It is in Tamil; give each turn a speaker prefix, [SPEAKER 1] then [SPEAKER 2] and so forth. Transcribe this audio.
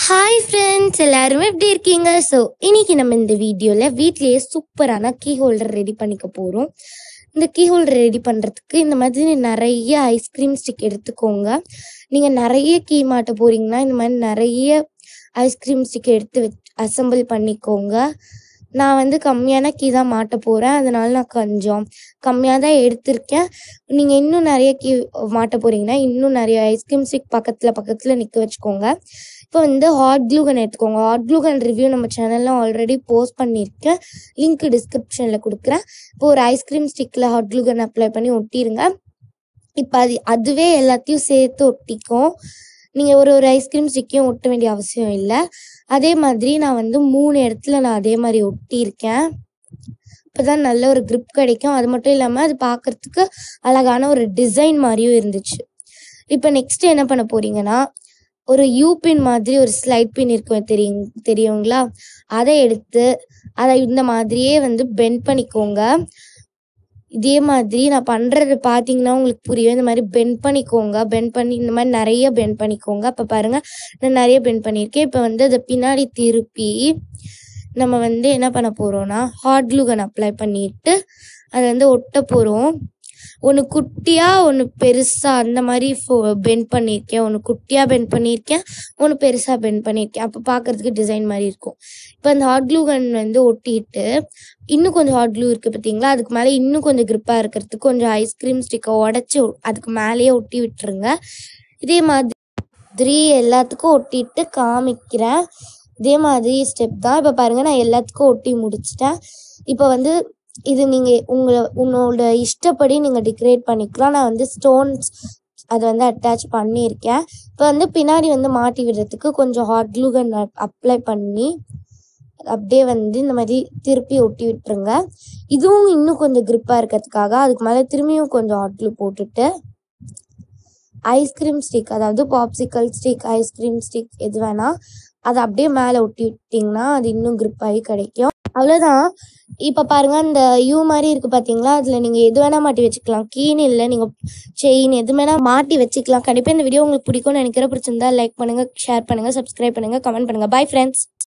[SPEAKER 1] ஹாய் ஃப்ரெண்ட்ஸ் எல்லாருமே எப்படி இருக்கீங்க ஸோ இன்னைக்கு நம்ம இந்த வீடியோவில் வீட்லேயே சூப்பரான கீ ஹோல்டர் ரெடி பண்ணிக்க போகிறோம் இந்த கீ ஹோல்டர் ரெடி பண்ணுறதுக்கு இந்த மாதிரி நிறைய ஐஸ்கிரீம் ஸ்டிக் எடுத்துக்கோங்க நீங்கள் நிறைய கீ மாட்ட போகிறீங்கன்னா இந்த மாதிரி நிறைய ஐஸ்கிரீம் ஸ்டிக் எடுத்து வச் அசெம்பிள் பண்ணிக்கோங்க நான் வந்து கம்மியான கீ தான் மாட்ட போகிறேன் அதனால நான் கொஞ்சம் கம்மியாக தான் எடுத்திருக்கேன் நீங்கள் இன்னும் நிறைய கீ மாட்ட போகிறீங்கன்னா இன்னும் நிறைய ஐஸ்கிரீம் ஸ்டிக் பக்கத்தில் பக்கத்தில் நிற்க வச்சுக்கோங்க இப்போ வந்து ஹாட் க்ளூ கன் எடுத்துக்கோங்க ஹாட் க்ளூ கன் ரிவ்யூ நம்ம சேனல்ல ஆல்ரெடி போஸ்ட் பண்ணியிருக்கேன் லிங்க் டிஸ்கிரிப்ஷனில் கொடுக்குறேன் இப்போ ஒரு ஐஸ்கிரீம் ஸ்டிக்கில் ஹாட் க்ளூ கன் அப்ளை பண்ணி ஒட்டிடுங்க இப்போ அது அதுவே எல்லாத்தையும் சேர்த்து ஒட்டிக்கும் நீங்கள் ஒரு ஒரு ஐஸ்கிரீம் ஸ்டிக்கையும் ஒட்ட வேண்டிய அவசியம் இல்லை அதே மாதிரி நான் வந்து மூணு இடத்துல நான் அதே மாதிரி ஒட்டியிருக்கேன் இப்போதான் நல்ல ஒரு grip கிடைக்கும் அது மட்டும் இல்லாமல் அது பார்க்கறதுக்கு அழகான ஒரு டிசைன் மாதிரியும் இருந்துச்சு இப்போ நெக்ஸ்ட் என்ன பண்ண போறீங்கன்னா ஒரு யூ பின் மாதிரி ஒரு ஸ்லைட் பின் இருக்கும் தெரியும் தெரியுங்களா அதை எடுத்து அதை இந்த மாதிரியே வந்து பெண்ட் பண்ணிக்கோங்க இதே மாதிரி நான் பண்றது பார்த்தீங்கன்னா உங்களுக்கு புரியும் இந்த மாதிரி பெண்ட் பண்ணிக்கோங்க பெண்ட் பண்ணி இந்த மாதிரி நிறைய பெண்ட் பண்ணிக்கோங்க அப்போ பாருங்க நான் நிறைய பெண்ட் பண்ணியிருக்கேன் இப்போ வந்து அதை பின்னாடி திருப்பி நம்ம வந்து என்ன பண்ண போறோம்னா ஹாட் க்ளூகன் அப்ளை பண்ணிட்டு அதை வந்து ஒட்ட போறோம் ஒன்று குட்டியா ஒன்று பெருசா அந்த மாதிரி பெண்ட் பண்ணியிருக்கேன் ஒன்று குட்டியா பெண்ட் பண்ணியிருக்கேன் ஒன்று பெருசா பெண்ட் பண்ணியிருக்கேன் அப்போ பார்க்கறதுக்கு டிசைன் மாதிரி இருக்கும் இப்போ அந்த ஹாட் க்ளூ கன் வந்து ஒட்டிட்டு இன்னும் கொஞ்சம் ஹாட் க்ளூ இருக்கு பார்த்தீங்களா அதுக்கு மேலே இன்னும் கொஞ்சம் grip-ஆ இருக்கிறதுக்கு கொஞ்சம் ஐஸ்கிரீம் ஸ்டிக்கை உடச்சி அதுக்கு மேலேயே ஒட்டி விட்டுருங்க இதே மாதிரி எல்லாத்துக்கும் ஒட்டிட்டு காமிக்கிறேன் இதே மாதிரி ஸ்டெப் தான் இப்போ பாருங்க நான் எல்லாத்துக்கும் ஒட்டி முடிச்சிட்டேன் இப்போ வந்து இது நீங்க உங்களை உன்னோட இஷ்டப்படி நீங்க டெக்கரேட் பண்ணிக்கலாம் நான் வந்து ஸ்டோன்ஸ் அதை வந்து அட்டாச் பண்ணியிருக்கேன் இப்போ வந்து பின்னாடி வந்து மாட்டி விடுறதுக்கு கொஞ்சம் ஹாட் க்ளூகன் அப்ளை பண்ணி அப்படியே வந்து இந்த மாதிரி திருப்பி ஒட்டி விட்டுருங்க இதுவும் இன்னும் கொஞ்சம் grip-ஆ இருக்கிறதுக்காக அதுக்கு மேலே திரும்பியும் கொஞ்சம் ஹாட் க்ளூ போட்டுட்டு ஐஸ்கிரீம் ஸ்டிக் அதாவது பாப்சிக்கல் ஸ்டிக் ஐஸ்கிரீம் ஸ்டிக் எது வேணா அதை அப்படியே மேலே ஒட்டி விட்டிங்கன்னா அது இன்னும் grip ஆகி கிடைக்கும் அவ்வளோதான் இப்போ பாருங்க அந்த யூ மாதிரி இருக்கு பாத்தீங்களா அதுல நீங்க எது வேணா மாட்டி வச்சுக்கலாம் கீன்னு இல்லை நீங்க செயின் எது வேணா மாட்டி வச்சுக்கலாம் கண்டிப்பா இந்த வீடியோ உங்களுக்கு பிடிக்கும்னு நினைக்கிற பிடிச்சிருந்தா லைக் பண்ணுங்க ஷேர் பண்ணுங்க சப்ஸ்கிரைப் பண்ணுங்க கமெண்ட் பண்ணுங்க பை ஃப்ரெண்ட்ஸ்